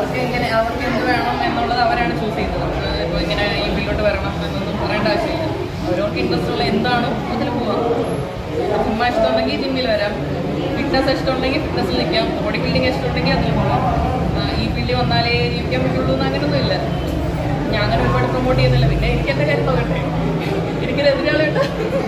അവർക്ക് എങ്ങനെ അവർക്ക് എന്ത് വേണം എന്നുള്ളത് അവരാണ് ചൂസ് ചെയ്യുന്നത് നമുക്ക് ഇപ്പോൾ ഇങ്ങനെ ഈ ഫീൽഡിലോട്ട് വരണം എന്നൊന്നും പറയേണ്ട ആവശ്യമില്ല അവരവർക്ക് ഇൻട്രസ്റ്റ് ഉള്ള എന്താണോ അതിൽ പോവാം ചുമ്മാ ഇഷ്ടമുണ്ടെങ്കിൽ ജിമ്മിൽ വരാം ഫിറ്റ്നസ് ഇഷ്ടമുണ്ടെങ്കിൽ ഫിറ്റ്നസ്സിൽ നിൽക്കാം ബോഡി ബിൽഡിംഗ് ഇഷ്ടമുണ്ടെങ്കിൽ അതിൽ പോകാം ആ, ഈ ഫീൽഡിൽ വന്നാലേ ജീവിക്കാൻ പറ്റുള്ളൂ എന്ന് അങ്ങനെയൊന്നുമില്ല ഞാൻ അങ്ങനെ ഒരുപാട് പ്രൊമോട്ട് ചെയ്യുന്നില്ല പിന്നെ എനിക്ക് എൻ്റെ കാര്യം നോക്കട്ടെ എനിക്കൊരു എതിരാളുണ്ട്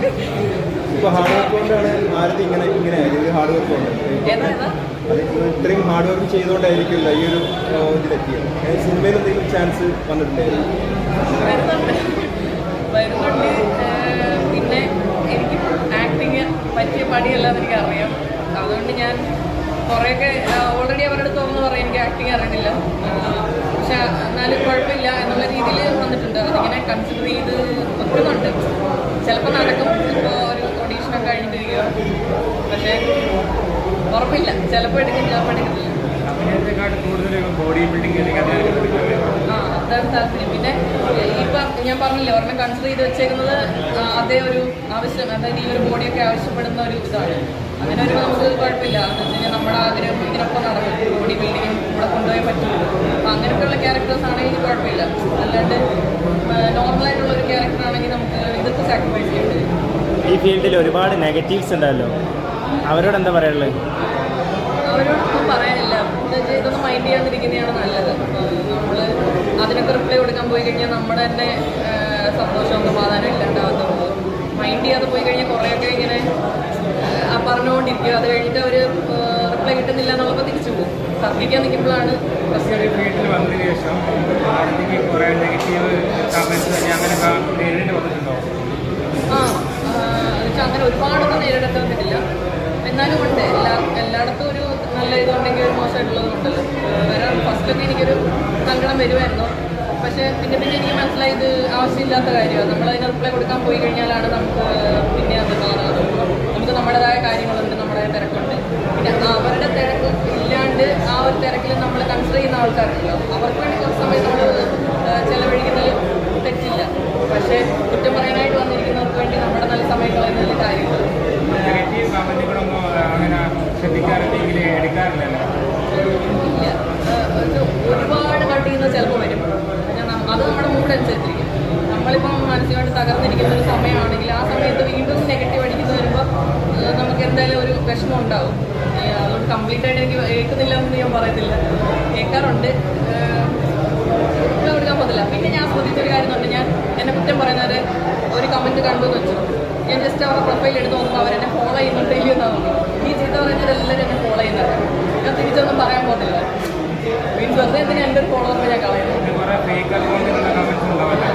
ഇപ്പൊ ഹാർഡ് വർക്ക് കൊണ്ടാണ് ആരതി ഇങ്ങനെ ഇങ്ങനെ ആയത് ഒരു ഹാർഡ് വർക്ക് കൊണ്ട് ഏതാ ഏതാ അത് ഇത്രയും ഹാർഡ് വർക്ക് ചെയ്തുകൊണ്ടായിരിക്കില്ല ഈ ഒരു ആ, ഇതിലെത്തിയത് ഏ, സിനിമയിൽ എന്തെങ്കിലും ചാൻസ് വന്നിട്ടുണ്ടായിരുന്നു വരുന്നുണ്ട് വരുന്നുണ്ട് ഏഹ് പിന്നെ എനിക്ക് ആക്ടിങ് പറ്റിയ പണിയല്ലാന്ന് എനിക്ക് അറിയാം അതുകൊണ്ട് ഞാൻ കുറേയൊക്കെ ഓൾറെഡി അവരുടെ അടുത്ത് തുറന്ന് പറയും എനിക്ക് ആക്ടിങ് അറിയുന്നില്ല ആഹ് പക്ഷെ എന്നാലും കുഴപ്പമില്ല എന്നുള്ള രീതിയിൽ വന്നിട്ടുണ്ട് അതിങ്ങനെ കൺസിഡർ ചെയ്ത് വെക്കുന്നുണ്ട് ചിലപ്പോൾ നടക്കും ഇപ്പോൾ ഒരു ഓഡീഷനൊക്കെ കഴിഞ്ഞിട്ടിരിക്കുക പക്ഷേ ഉറപ്പില്ല ചിലപ്പോൾ എടുക്കും ചിലപ്പോൾ എടുക്കത്തില്ല അഭിനയത്തെക്കാട്ട് കൂടുതൽ ബോഡി ബിൽഡിംഗ് അല്ലെങ്കിൽ അദ്ദേഹം ആ അതാണ് താല്പര്യം പിന്നെ ഇപ്പം ഞാൻ പറഞ്ഞില്ലേ ഒരെണ്ണം കൺസിഡർ ചെയ്ത് വെച്ചേക്കുന്നത് ആ, അതേ ഒരു ആവശ്യം അതായത് ഈ ഒരു ബോഡിയൊക്കെ ആവശ്യപ്പെടുന്ന ഒരു ഇതാണ് അങ്ങനെ ഒരു നമുക്ക് കുഴപ്പമില്ല എന്ന് വെച്ച് കഴിഞ്ഞാൽ നമ്മുടെ ആഗ്രഹം ഇതിനൊപ്പം നടക്കും ബോഡി ബിൽഡിങ്ങും കൂടെ കൊണ്ടുപോയി പറ്റുള്ളൂ അപ്പം അങ്ങനെയൊക്കെയുള്ള ക്യാരക്ടേഴ്സ് ആണെങ്കിൽ കുഴപ്പമില്ല അല്ലാണ്ട് നോർമലായിട്ടുള്ള ഒരു ക്യാരക്ടർ ആണെങ്കിൽ നമുക്ക് ഇതൊക്കെ സാക്രിഫൈസ് ചെയ്യേണ്ടി വരും ഈ ഫീൽഡിൽ ഒരുപാട് നെഗറ്റീവ്സ് ഉണ്ടല്ലോ അവരോട് എന്താ പറയാനുള്ളത് അവരോടൊന്നും പറയാനില്ല എന്താ വെച്ചാൽ ഇതൊന്നും മൈൻഡ് ചെയ്യാണ്ടിരിക്കുന്നതാണ് നല്ലത് നമ്മൾ അതിനൊക്കെ റിപ്ലൈ കൊടുക്കാൻ പോയി കഴിഞ്ഞാൽ നമ്മുടെ തന്നെ ആ, സന്തോഷവും സമാധാനം ഇല്ലാണ്ടാവുന്നുള്ളൂ മൈൻഡ് ചെയ്യാതെ പോയി കഴിഞ്ഞാൽ കുറേയൊക്കെ ഇങ്ങനെ ആ, പറഞ്ഞുകൊണ്ടിരിക്കും അത് കഴിഞ്ഞിട്ട് അവർ റിപ്ലൈ കിട്ടുന്നില്ല എന്നുള്ളപ്പോൾ തിരിച്ചു പോകും തർക്കിക്കാൻ നിൽക്കുമ്പോഴാണ് പ്രശ്നം ഈ ഫീൽഡിൽ വന്നതിന് ശേഷം ആർട്ടിക്ക് കുറേ നെഗറ്റീവ് കമൻസ് തന്നെ അങ്ങനെയൊക്കെ നേരിടേണ്ടി വന്നിട്ടുണ്ടോ ആ എന്നുവെച്ചാൽ അങ്ങനെ ഒരുപാടൊന്നും നേരിടേണ്ടി വന്നിട്ടില്ല എന്നാലും ഉണ്ട് എല്ലാ എല്ലായിടത്തും ഒരു നല്ല ഇതുണ്ടെങ്കിൽ ഒരു മോശമായിട്ടുള്ളതും ഉണ്ടല്ലോ വരാൻ ഫസ്റ്റൊക്കെ എനിക്കൊരു സങ്കടം വരുമായിരുന്നു പക്ഷേ പിന്നെ പിന്നെ എനിക്ക് മനസ്സിലായി ഇത് ആവശ്യമില്ലാത്ത കാര്യമാണ് നമ്മൾ അതിന് റിപ്ലൈ കൊടുക്കാൻ പോയി കഴിഞ്ഞാലാണ് നമുക്ക് പിന്നെ അത് മാറുന്നത് നമുക്ക് നമ്മുടേതായ കാര്യങ്ങളുണ്ട് നമ്മുടേതായ തിരക്കുണ്ട് പിന്നെ അവരുടെ തിരക്ക് ഇല്ലാണ്ട് ആ ഒരു തിരക്കിൽ നമ്മൾ കൺസിഡർ ചെയ്യുന്ന ആൾക്കാരുണ്ടല്ലോ അവർക്ക് വേണ്ടി കുറച്ച് സമയം നമ്മൾ ചിലവഴിക്കുന്നതിൽ തെറ്റില്ല പക്ഷേ കുറ്റം പറയാനായിട്ട് വന്നിരിക്കുന്നവർക്ക് വേണ്ടി നമ്മുടെ നല്ല സമയം കളയുന്നതിൽ കാര്യങ്ങൾ നെഗറ്റീവ് കമൻറ്റുകളൊന്നും അങ്ങനെ ശ്രദ്ധിക്കാറില്ലെങ്കിൽ എടുക്കാറില്ലല്ലോ ഇല്ല ഏഹ് ഇത് ഒരുപാട് കട്ട് ചെയ്യുന്നത് ചിലപ്പോൾ വരും പിന്നെ നം- അത് നമ്മുടെ മൂഡ് അനുസരിച്ചിരിക്കും നമ്മളിപ്പം മാനസികമായിട്ട് തകർന്നിരിക്കുന്ന ഒരു സമയമാണെങ്കിൽ ആ സമയത്ത് വീണ്ടും നെഗറ്റീവ് അടിക്കുന്നത് വരുമ്പോൾ ഏഹ് നമുക്ക് എന്തായാലും ഒരു വിഷമം ഉണ്ടാവും ഏഹ് അതുകൊണ്ട് കംപ്ലീറ്റ് ആയിട്ട് എനിക്ക് കേൾക്കുന്നില്ല എന്ന് ഞാൻ പറയത്തില്ല കേൾക്കാറുണ്ട് ഏഹ് റിപ്ലൈ കൊടുക്കാൻ പോകുന്നില്ല പിന്നെ ഞാൻ ശ്രദ്ധിച്ചൊരു കാര്യം ഉണ്ട് ഞാൻ എന്നെ കുറ്റം പറയുന്നത് ഒരു കമൻറ്റ് കണ്ടു എന്ന് വെച്ചു ഞാൻ ജസ്റ്റ് അവരുടെ പ്രൊഫൈൽ എടുത്ത് നോക്കുമ്പോൾ അവരെന്നെ ഫോളോ ചെയ്യുന്നുണ്ട് ഇല്ലയോ എന്നാ നോക്കി ഈ ചീത്ത പറയുന്നവരെല്ലാവരും എന്നെ ഫോളോ ചെയ്യുന്നത് ഞാൻ തിരിച്ചൊന്നും പറയാൻ പോകുന്നില്ല മീൻസ് വെറുതെ എന്തിനാ എൻ്റെ ഒരു ഫോളോവറിനെ ഞാൻ കളയുന്നത് പിന്നെ കുറേ ഫേക്ക് അക്കൗണ്ടിലുള്ള കമൻസ് ഉണ്ടാവില്ല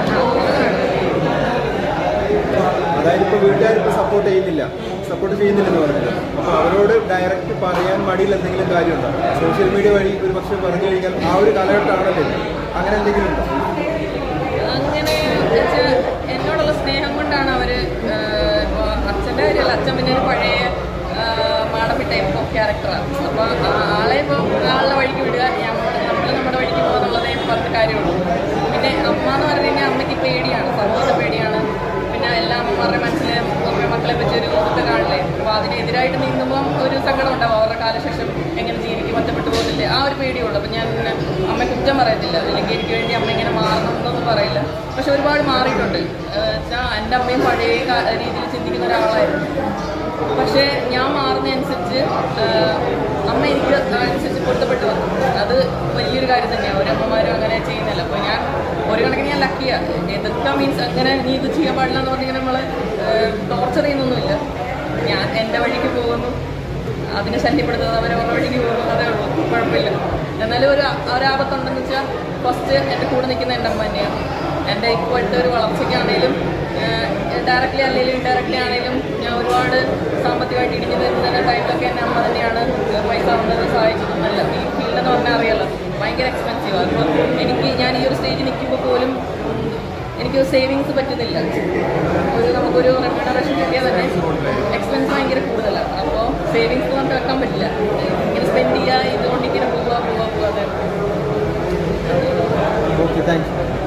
അതായത് ഇപ്പോൾ വീട്ടുകാരിപ്പോൾ സപ്പോർട്ട് ചെയ്യുന്നില്ല സപ്പോർട്ട് ചെയ്യുന്നില്ലെന്ന് പറഞ്ഞത് അപ്പോൾ അവരോട് ഡയറക്റ്റ് പറയാൻ മടിയിൽ എന്തെങ്കിലും കാര്യമുണ്ടോ സോഷ്യൽ മീഡിയ വഴി ഒരു പക്ഷേ പറഞ്ഞു കഴിഞ്ഞാൽ ആ ഒരു കാലഘട്ടമാണല്ലോ ഇത്. അങ്ങനെ എന്തെങ്കിലും ഉണ്ടോ അങ്ങനെ വെച്ചാൽ എന്നോടുള്ള സ്നേഹം കൊണ്ടാണ് അവർ ഇപ്പോൾ അച്ഛൻ്റെ കാര്യമല്ല അച്ഛൻ പിന്നെ ഒരു പഴയ മാടപ്പി ടൈപ്പ് ഓഫ് ക്യാരക്ടറാണ് അപ്പോൾ ആളെ ഇപ്പോൾ ആളുടെ വഴിക്ക് വിടുക നമ്മൾ നമ്മുടെ വഴിക്ക് പോകുന്നുള്ളതേ പറഞ്ഞ കാര്യമുള്ളൂ പിന്നെ അമ്മ എന്ന് പറഞ്ഞു കഴിഞ്ഞാൽ അമ്മയ്ക്ക് പേടിയാണ് സമൂഹത്തെ പേടിയാണ് പിന്നെ എല്ലാ അമ്മമാരുടെ മനസ്സിൽ അമ്മ മക്കളെ പറ്റി ഒരു ഇതൊക്കെ കാണില്ലേ അപ്പോൾ അതിനെതിരായിട്ട് നീങ്ങുമ്പം ഒരു സങ്കടം ഉണ്ടാവും അവരുടെ കാലശേഷം എങ്ങനെ ജീവിക്കും ഒറ്റപ്പെട്ടു പോകുന്നില്ലേ ആ ഒരു പേടിയുള്ളൂ അപ്പം ഞാൻ അമ്മ കുറ്റം പറയത്തില്ല അല്ലെങ്കിൽ എനിക്ക് വേണ്ടി അമ്മ ഇങ്ങനെ മാറണം എന്നൊന്നും പറയില്ല പക്ഷെ ഒരുപാട് മാറിയിട്ടുണ്ട് വെച്ചാൽ എൻ്റെ അമ്മയും പഴയ കാ- രീതിയിൽ ചിന്തിക്കുന്ന ഒരാളായിരുന്നു പക്ഷേ ഞാൻ മാറുന്നതനുസരിച്ച് ആഹ്, അമ്മ എനിക്ക് അനുസരിച്ച് പൊരുത്തപ്പെട്ടു വന്നു അത് വലിയൊരു കാര്യം തന്നെയാണ് ഒരമ്മമാരും അങ്ങനെ ചെയ്യുന്നില്ല അപ്പോൾ ഞാൻ ഒരു കണക്കിന് ഞാൻ ലക്കിയാണ് എതിർക്കാൻ മീൻസ് അങ്ങനെ നീ ഇത് ചെയ്യാൻ പാടില്ല എന്ന് പറഞ്ഞിങ്ങനെ നമ്മളെ ടോർച്ചർ ചെയ്യുന്നൊന്നുമില്ല ഞാൻ എൻ്റെ വഴിക്ക് പോകുന്നു അതിനെ ശല്യപ്പെടുത്തുന്നത് അവരെ അവരുടെ വഴിക്ക് പോകുന്നു അതേ ഉള്ളൂ കുഴപ്പമില്ല എന്നാലും ഒരു ഒരാപത്തുണ്ടെന്ന് വെച്ചാൽ ഫസ്റ്റ് എൻ്റെ കൂടെ നിൽക്കുന്ന എൻ്റെ അമ്മ തന്നെയാണ് എൻ്റെ ഇപ്പോഴത്തെ ഒരു വളർച്ചയ്ക്കാണേലും ഡയറക്റ്റ്ലി അല്ലെങ്കിൽ ഇൻഡയറക്റ്റ്ലി ആണെങ്കിലും ഞാൻ ഒരുപാട് സാമ്പത്തികമായിട്ട് ഇടിഞ്ഞു തരുന്ന ടൈമിലൊക്കെ എൻ്റെ അമ്മ തന്നെയാണ് പൈസ വന്നത് സഹായിച്ചതൊന്നുമല്ല ഈ ഫീൽഡ് എന്ന് പറഞ്ഞാൽ അറിയാലോ ഭയങ്കര എക്സ്പെൻസീവ് അപ്പോൾ എനിക്ക് ഞാൻ ഈ ഒരു സ്റ്റേജിൽ നിൽക്കുമ്പോൾ പോലും ഉം, എനിക്ക് സേവിങ്സ് പറ്റുന്നില്ല ഒരു നമുക്കൊരു റെമ്യൂണറേഷൻ കിട്ടിയാൽ തന്നെ എക്സ്പെൻസ് ഭയങ്കര കൂടുതലാണ് അപ്പോൾ സേവിങ്സ് നമുക്ക് വെക്കാൻ പറ്റില്ല ഇങ്ങനെ സ്പെൻഡ് ചെയ്യുക ഇതുകൊണ്ട് ഇങ്ങനെ പോവുക പോവുക പോവുക അതെ ഓക്കെ താങ്ക് യു